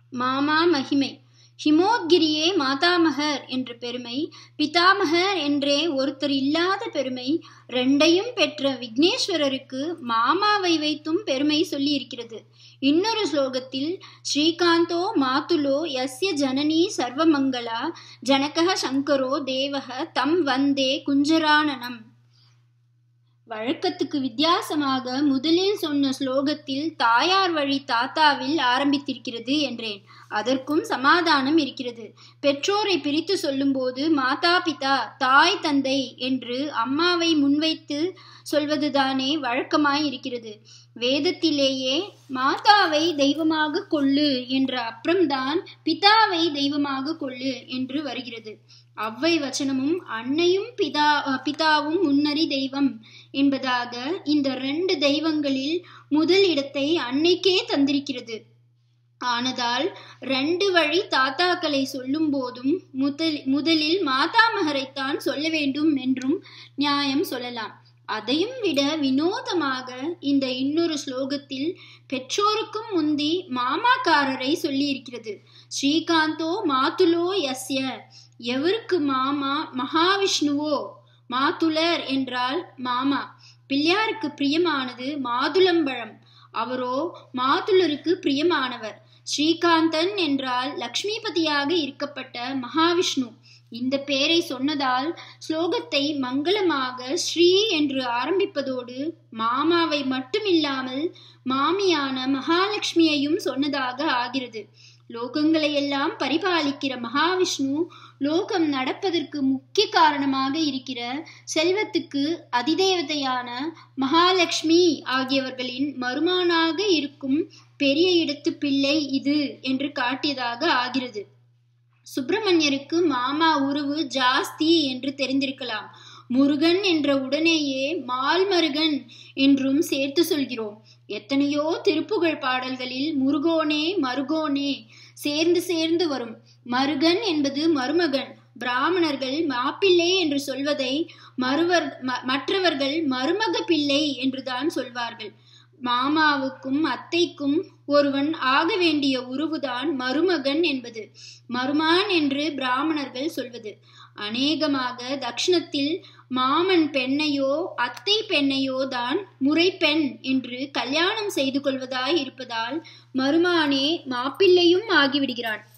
மாமா மகிமை ஹிமோத்கிரியே மாதாமகர் என்ற பெருமை பிதாமகர் என்றே ஒருத்தர் இல்லாத பெருமை ரெண்டையும் பெற்ற விக்னேஸ்வரருக்கு மாமாவை வைத்தும் பெருமை சொல்லி இருக்கிறது இன்னொரு ஸ்லோகத்தில் ஸ்ரீகாந்தோ மாதுலோ யஸ்ய ஜனனி சர்வமங்களா ஜனகः சங்கரோ தேவக தம் வந்தே குஞ்சரானனம் வழக்கத்துக்கு வித்தியாசமாக முதலில் சொன்ன ஸ்லோகத்தில் தாயார் வழி தாத்தாவில் ஆரம்பித்திருக்கிறது என்றேன் அதற்கும் சமாதானம் இருக்கிறது பெற்றோரை பிரித்து சொல்லும்போது மாதா பிதா தாய் தந்தை என்று அம்மாவை முன்வைத்து சொல்வதுதானே வழக்கமாய் இருக்கிறது வேதத்திலேயே மாதாவை தெய்வமாக கொள்ளு என்ற அப்புறம்தான் பிதாவை தெய்வமாக கொள்ளு என்று வருகிறது அவ்வை வச்சனமும் அன்னையும் பிதா பிதாவும் முன்னறி தெய்வம் என்பதாக இந்த ரெண்டு தெய்வங்களில் முதல் இடத்தை அன்னைக்கே தந்திருக்கிறது ஆனதால் ரெண்டு வழி தாத்தாக்களை சொல்லும் போதும் முதல் முதலில் மாதாமகரைத்தான் சொல்ல வேண்டும் என்றும் நியாயம் சொல்லலாம் அதையும் விட வினோதமாக இந்த இன்னொரு ஸ்லோகத்தில் பெற்றோருக்கும் முந்தி மாமாக்காரரை சொல்லியிருக்கிறது ஸ்ரீகாந்தோ மாதுலோ யஸ்ய எவருக்கு மாமா மகாவிஷ்ணுவோ மாதுலர் என்றால் மாமா பிள்ளையாருக்கு பிரியமானது மாதுளம்பழம் அவரோ மாதுளருக்கு பிரியமானவர் ஸ்ரீகாந்தன் என்றால் லக்ஷ்மிபதியாக இருக்கப்பட்ட மகாவிஷ்ணு இந்த பெயரை சொன்னதால் ஸ்லோகத்தை மங்களமாக ஸ்ரீ என்று ஆரம்பிப்பதோடு மாமாவை மட்டுமில்லாமல் மாமியான மகாலட்சுமியையும் சொன்னதாக ஆகிறது லோகங்களை எல்லாம் பரிபாலிக்கிற மகாவிஷ்ணு லோகம் நடப்பதற்கு முக்கிய காரணமாக இருக்கிற செல்வத்துக்கு அதிதேவதையான மகாலட்சுமி ஆகியவர்களின் மருமானாக இருக்கும் பெரிய இடத்து பிள்ளை இது என்று காட்டியதாக ஆகிறது சுப்பிரமணியருக்கு மாமா உருவு ஜாஸ்தி என்று தெரிந்திருக்கலாம் முருகன் என்ற உடனேயே மால்மருகன் என்றும் சேர்த்து சொல்கிறோம் எத்தனையோ திருப்புகழ் பாடல்களில் முருகோனே மருகோனே சேர்ந்து சேர்ந்து வரும் மருகன் என்பது மருமகன் பிராமணர்கள் மாப்பிள்ளை என்று சொல்வதை மறுவர் மற்றவர்கள் மருமக பிள்ளை என்றுதான் சொல்வார்கள் மாமாவுக்கும் அத்தைக்கும் ஒருவன் ஆக வேண்டிய உருவுதான் மருமகன் என்பது மருமான் என்று பிராமணர்கள் சொல்வது அநேகமாக தக்ஷணத்தில் மாமன் பெண்ணையோ அத்தை பெண்ணையோ தான் முறை பெண் என்று கல்யாணம் செய்து கொள்வதாய் இருப்பதால் மருமானே மாப்பிள்ளையும் ஆகிவிடுகிறான்